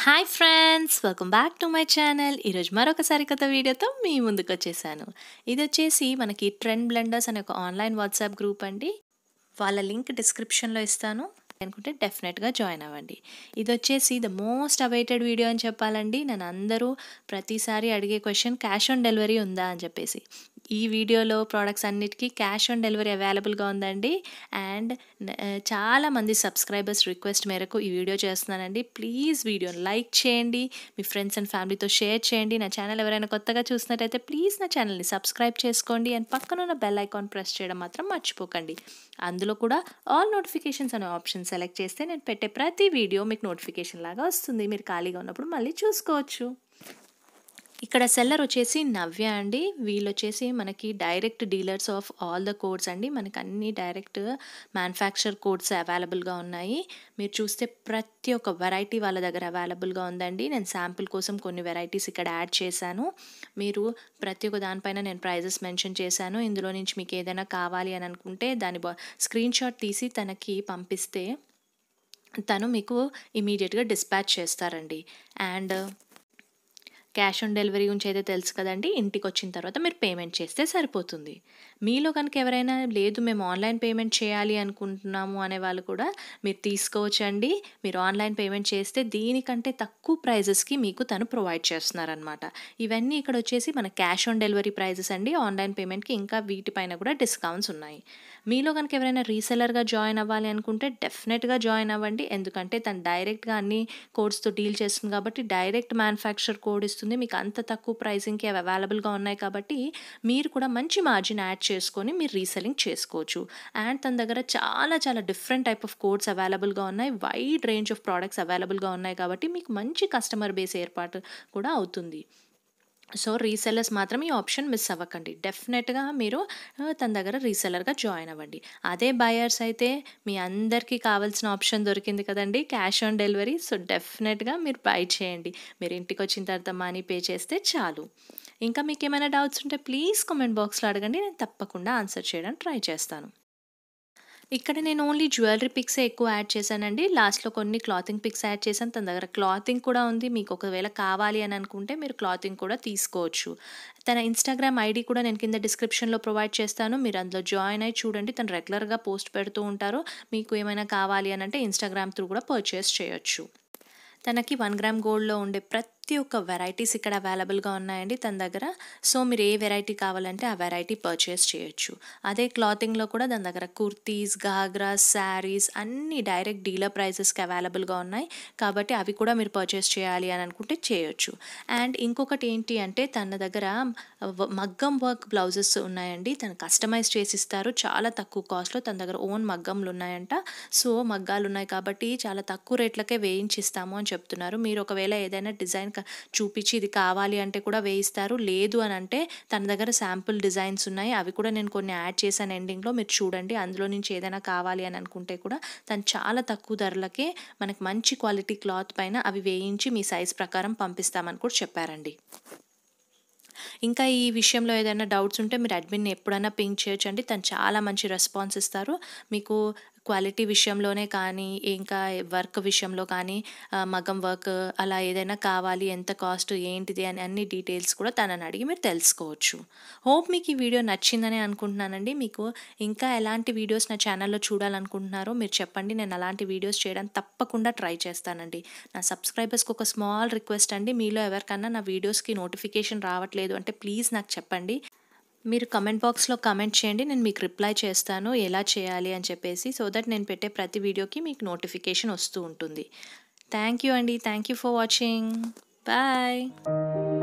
hi friends welcome back to my channel ఈరోజు మరొకసారి కొత్త వీడియోతో మీ ముందుకు వచ్చేసాను ఇది వచ్చేసి మనకి ట్రెండ్ బ్లెండర్స్ అనే ఒక ఆన్లైన్ వాట్సాప్ గ్రూప్ అండి వాళ్ళ లింక్ డిస్క్రిప్షన్లో ఇస్తాను అనుకుంటే డెఫినెట్గా జాయిన్ అవ్వండి ఇది వచ్చేసి ద మోస్ట్ అవైటెడ్ వీడియో అని చెప్పాలండి నన్ను అందరూ ప్రతిసారి అడిగే క్వశ్చన్ క్యాష్ ఆన్ డెలివరీ ఉందా అని చెప్పేసి ఈ వీడియోలో ప్రోడక్ట్స్ అన్నిటికీ క్యాష్ ఆన్ డెలివరీ అవైలబుల్గా ఉందండి అండ్ చాలా మంది సబ్స్క్రైబర్స్ రిక్వెస్ట్ మేరకు ఈ వీడియో చేస్తున్నానండి ప్లీజ్ వీడియోని లైక్ చేయండి మీ ఫ్రెండ్స్ అండ్ ఫ్యామిలీతో షేర్ చేయండి నా ఛానల్ ఎవరైనా కొత్తగా చూసినట్టయితే ప్లీజ్ నా ఛానల్ని సబ్స్క్రైబ్ చేసుకోండి అండ్ పక్కన ఉన్న బెల్ ఐకాన్ ప్రెస్ చేయడం మాత్రం మర్చిపోకండి అందులో కూడా ఆల్ నోటిఫికేషన్స్ అనే ఆప్షన్ సెలెక్ట్ చేస్తే నేను పెట్టే ప్రతి వీడియో మీకు నోటిఫికేషన్ లాగా వస్తుంది మీరు ఖాళీగా ఉన్నప్పుడు మళ్ళీ చూసుకోవచ్చు ఇక్కడ సెల్లర్ వచ్చేసి నవ్య అండి వీళ్ళు వచ్చేసి మనకి direct dealers of all the codes అండి మనకి అన్ని డైరెక్ట్ మ్యానుఫ్యాక్చర్ కోడ్స్ అవైలబుల్గా ఉన్నాయి మీరు చూస్తే ప్రతి ఒక్క వెరైటీ వాళ్ళ దగ్గర అవైలబుల్గా ఉందండి నేను శాంపుల్ కోసం కొన్ని వెరైటీస్ ఇక్కడ యాడ్ చేశాను మీరు ప్రతి ఒక్క దానిపైన నేను ప్రైజెస్ మెన్షన్ చేశాను ఇందులో నుంచి మీకు ఏదైనా కావాలి అని అనుకుంటే దాని స్క్రీన్ షాట్ తీసి తనకి పంపిస్తే తను మీకు ఇమీడియట్గా డిస్పాచ్ చేస్తారండి అండ్ క్యాష్ ఆన్ డెలివరీ గురించి అయితే తెలుసు కదండి ఇంటికి వచ్చిన తర్వాత మీరు పేమెంట్ చేస్తే సరిపోతుంది మీలో కనుక ఎవరైనా లేదు మేము ఆన్లైన్ పేమెంట్ చేయాలి అనుకుంటున్నాము అనే వాళ్ళు కూడా మీరు తీసుకోవచ్చండి మీరు ఆన్లైన్ పేమెంట్ చేస్తే దీనికంటే తక్కువ ప్రైజెస్కి మీకు తను ప్రొవైడ్ చేస్తున్నారనమాట ఇవన్నీ ఇక్కడ వచ్చేసి మన క్యాష్ ఆన్ డెలివరీ ప్రైజెస్ అండి ఆన్లైన్ పేమెంట్కి ఇంకా వీటిపైన కూడా డిస్కౌంట్స్ ఉన్నాయి మీలో కనుక ఎవరైనా రీసెలర్గా జాయిన్ అవ్వాలి అనుకుంటే డెఫినెట్గా జాయిన్ అవ్వండి ఎందుకంటే తను డైరెక్ట్గా అన్ని కోడ్స్తో డీల్ చేస్తుంది కాబట్టి డైరెక్ట్ మ్యానుఫ్యాక్చర్ కోడ్ ఇస్తుంది మీకు అంత తక్కువ ప్రైసింగ్కి అవి అవైలబుల్గా ఉన్నాయి కాబట్టి మీరు కూడా మంచి మార్జిన్ యాడ్ చేసుకొని మీరు రీసెలింగ్ చేసుకోవచ్చు అండ్ తన దగ్గర చాలా చాలా డిఫరెంట్ టైప్ ఆఫ్ కోడ్స్ అవైలబుల్గా ఉన్నాయి వైడ్ రేంజ్ ఆఫ్ ప్రోడక్ట్స్ అవైలబుల్గా ఉన్నాయి కాబట్టి మీకు మంచి కస్టమర్ బేస్ ఏర్పాటు కూడా అవుతుంది సో రీసెల్లర్స్ మాత్రం ఈ ఆప్షన్ మిస్ అవ్వకండి డెఫినెట్గా మీరు తన దగ్గర రీసెల్లర్గా జాయిన్ అవ్వండి అదే బయర్స్ అయితే మీ అందరికీ కావాల్సిన ఆప్షన్ దొరికింది కదండి క్యాష్ ఆన్ డెలివరీ సో డెఫినెట్గా మీరు బై చేయండి మీరు ఇంటికి వచ్చిన తర్వాత మనీ పే చేస్తే చాలు ఇంకా మీకు ఏమైనా డౌట్స్ ఉంటే ప్లీజ్ కామెంట్ బాక్స్లో అడగండి నేను తప్పకుండా ఆన్సర్ చేయడానికి ట్రై చేస్తాను ఇక్కడ నేను ఓన్లీ జ్యువెలరీ పిక్సే ఎక్కువ యాడ్ చేశానండి లాస్ట్లో కొన్ని క్లాతింగ్ పిక్స్ యాడ్ చేశాను తన దగ్గర క్లాతింగ్ కూడా ఉంది మీకు ఒకవేళ కావాలి అని అనుకుంటే మీరు క్లాతింగ్ కూడా తీసుకోవచ్చు తన ఇన్స్టాగ్రామ్ ఐడి కూడా నేను కింద డిస్క్రిప్షన్లో ప్రొవైడ్ చేస్తాను మీరు అందులో జాయిన్ అయ్యి చూడండి తను రెగ్యులర్గా పోస్ట్ పెడుతూ ఉంటారు మీకు ఏమైనా కావాలి అని అంటే ఇన్స్టాగ్రామ్ త్రూ కూడా పర్చేస్ చేయొచ్చు తనకి వన్ గ్రామ్ గోల్డ్లో ఉండే ప్రతి ఒక్క వెరైటీస్ ఇక్కడ అవైలబుల్గా ఉన్నాయండి తన దగ్గర సో మీరు ఏ వెరైటీ కావాలంటే ఆ వెరైటీ పర్చేస్ చేయొచ్చు అదే క్లాతింగ్లో కూడా దాని దగ్గర కుర్తీస్ గాగ్రాస్ శారీస్ అన్ని డైరెక్ట్ డీలర్ ప్రైజెస్కి అవైలబుల్గా ఉన్నాయి కాబట్టి అవి కూడా మీరు పర్చేస్ చేయాలి అని అనుకుంటే చేయొచ్చు అండ్ ఇంకొకటి ఏంటి అంటే తన దగ్గర మగ్గం వర్క్ బ్లౌజెస్ ఉన్నాయండి తను కస్టమైజ్ చేసి ఇస్తారు చాలా తక్కువ కాస్ట్లో తన దగ్గర ఓన్ మగ్గంలు ఉన్నాయంట సో మగ్గాలు ఉన్నాయి కాబట్టి చాలా తక్కువ రేట్లకే వేయించిస్తాము అని చెప్తున్నారు మీరు ఒకవేళ ఏదైనా డిజైన్ చూపించి ఇది కావాలి అంటే కూడా వేయిస్తారు లేదు అని అంటే తన దగ్గర శాంపుల్ డిజైన్స్ ఉన్నాయి అవి కూడా నేను కొన్ని యాడ్ చేశాను ఎండింగ్లో మీరు చూడండి అందులో నుంచి ఏదైనా కావాలి అని అనుకుంటే కూడా తను చాలా తక్కువ ధరలకే మనకి మంచి క్వాలిటీ క్లాత్ పైన అవి వేయించి మీ సైజ్ ప్రకారం పంపిస్తామని కూడా చెప్పారండి ఇంకా ఈ విషయంలో ఏదైనా డౌట్స్ ఉంటే మీరు అడ్మిన్ ఎప్పుడైనా పింక్ చేయొచ్చు అండి తను చాలా మంచి రెస్పాన్స్ ఇస్తారు మీకు క్వాలిటీ విషయంలోనే కానీ ఇంకా వర్క్ విషయంలో కానీ మగం వర్క్ అలా ఏదైనా కావాలి ఎంత కాస్ట్ ఏంటిది అని అన్ని డీటెయిల్స్ కూడా తనని అడిగి మీరు తెలుసుకోవచ్చు హోప్ మీకు ఈ వీడియో నచ్చిందని అనుకుంటున్నానండి మీకు ఇంకా ఎలాంటి వీడియోస్ నా ఛానల్లో చూడాలనుకుంటున్నారో మీరు చెప్పండి నేను అలాంటి వీడియోస్ చేయడానికి తప్పకుండా ట్రై చేస్తానండి నా సబ్స్క్రైబర్స్కి ఒక స్మాల్ రిక్వెస్ట్ అండి మీలో ఎవరికన్నా నా వీడియోస్కి నోటిఫికేషన్ రావట్లేదు అంటే ప్లీజ్ నాకు చెప్పండి మీరు కమెంట్ బాక్స్లో కమెంట్ చేయండి నేను మీకు రిప్లై చేస్తాను ఎలా చేయాలి అని చెప్పేసి సో దట్ నేను పెట్టే ప్రతి వీడియోకి మీకు నోటిఫికేషన్ వస్తూ ఉంటుంది థ్యాంక్ యూ అండి thank you for watching bye